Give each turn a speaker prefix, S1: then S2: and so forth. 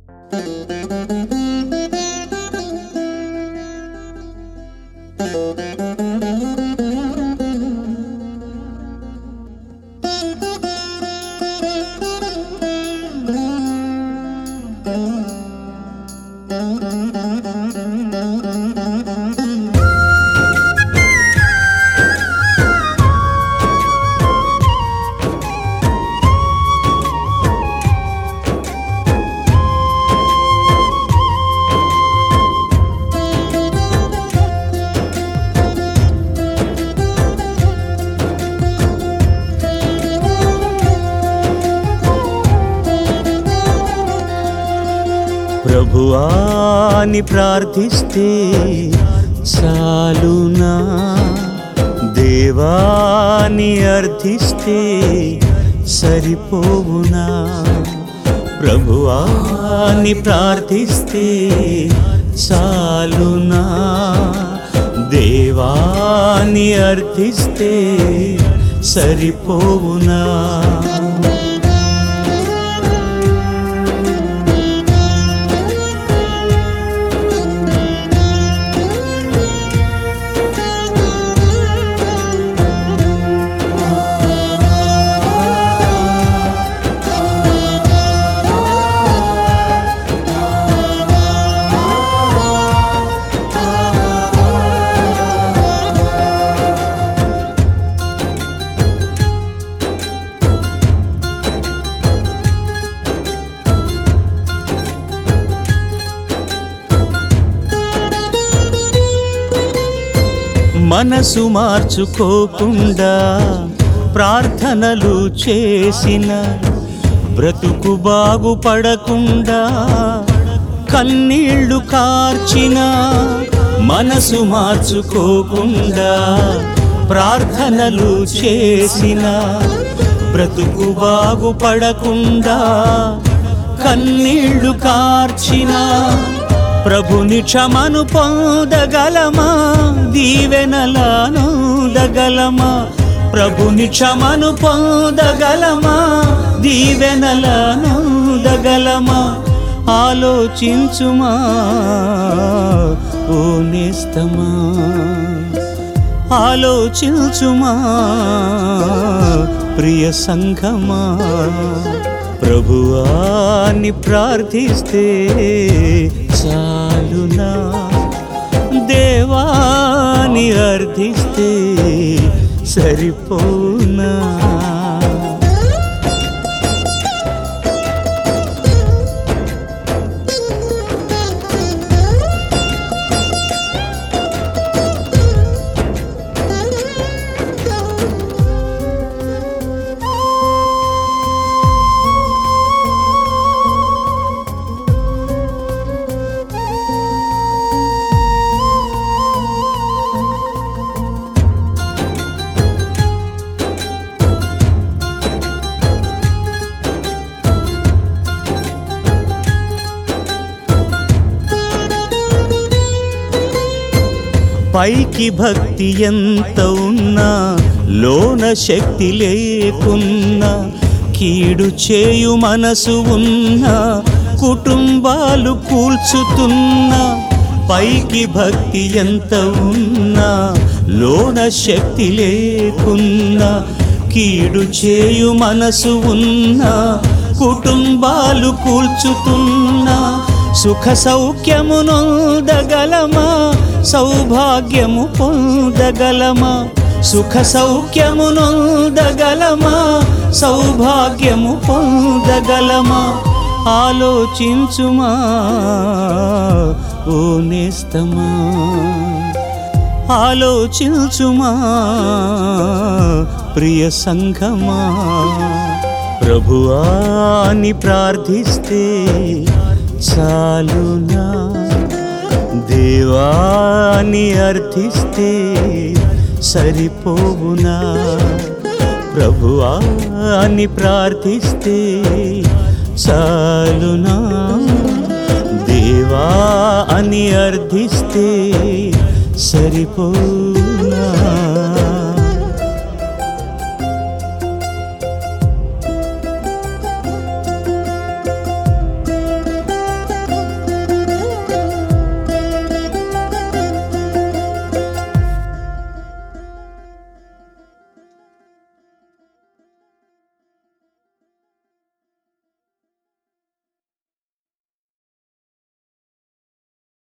S1: ప్రభువాని ప్రార్థిస్తే చాలునా దేవాని అర్థిస్తే సరిపోవునా ప్రభువాని ప్రార్థిస్తే చాలునా దేవాని అర్థిస్తే సరిపోవునా మనసు మార్చుకోకుండా ప్రార్థనలు చేసిన బ్రతుకు బాగుపడకుండా కన్నీళ్లు కార్చిన మనసు మార్చుకోకుండా ప్రార్థనలు చేసిన బ్రతుకు బాగుపడకుండా కన్నీళ్లు కార్చిన ప్రభుని క్షమను పొందగలమా దీవెనలానోదగలమా ప్రభుని క్షమను పొందగలమా దీవెనలానోదగలమా ఆలోచించుమా ఓ నేస్తమా ఆలోచించుమా ప్రియ సంఘమా ప్రభువాని ప్రార్థిస్తే చాలునా దేవాని అర్థిస్తే సరిపోనా పైకి భక్తి ఎంత ఉన్నా లోన శక్తి లేకున్నా కీడు చేయు మనసు ఉన్నా కుటుంబాలు కూల్చుతున్నా పైకి భక్తి ఎంత ఉన్నా లోన శక్తి లేకున్నా కీడు చేయు మనసు ఉన్నా కుటుంబాలు కూల్చుతున్నా సుఖ సౌఖ్యమునొందగలమా సౌభాగ్యము పొందగలమా సుఖ సౌఖ్యమునొందగలమా సౌభాగ్యము పొందగలమా ఆలోచించుమా ఓ నేస్తమా ఆలోచించుమా ప్రియ సంఘమా ప్రభువాని ప్రార్థిస్తే చాలునా దేవాని అర్థిస్తే సరిపోవునా ప్రభువాని ప్రార్థిస్తే చాలునా దేవా అని అర్థిస్తే సరిపో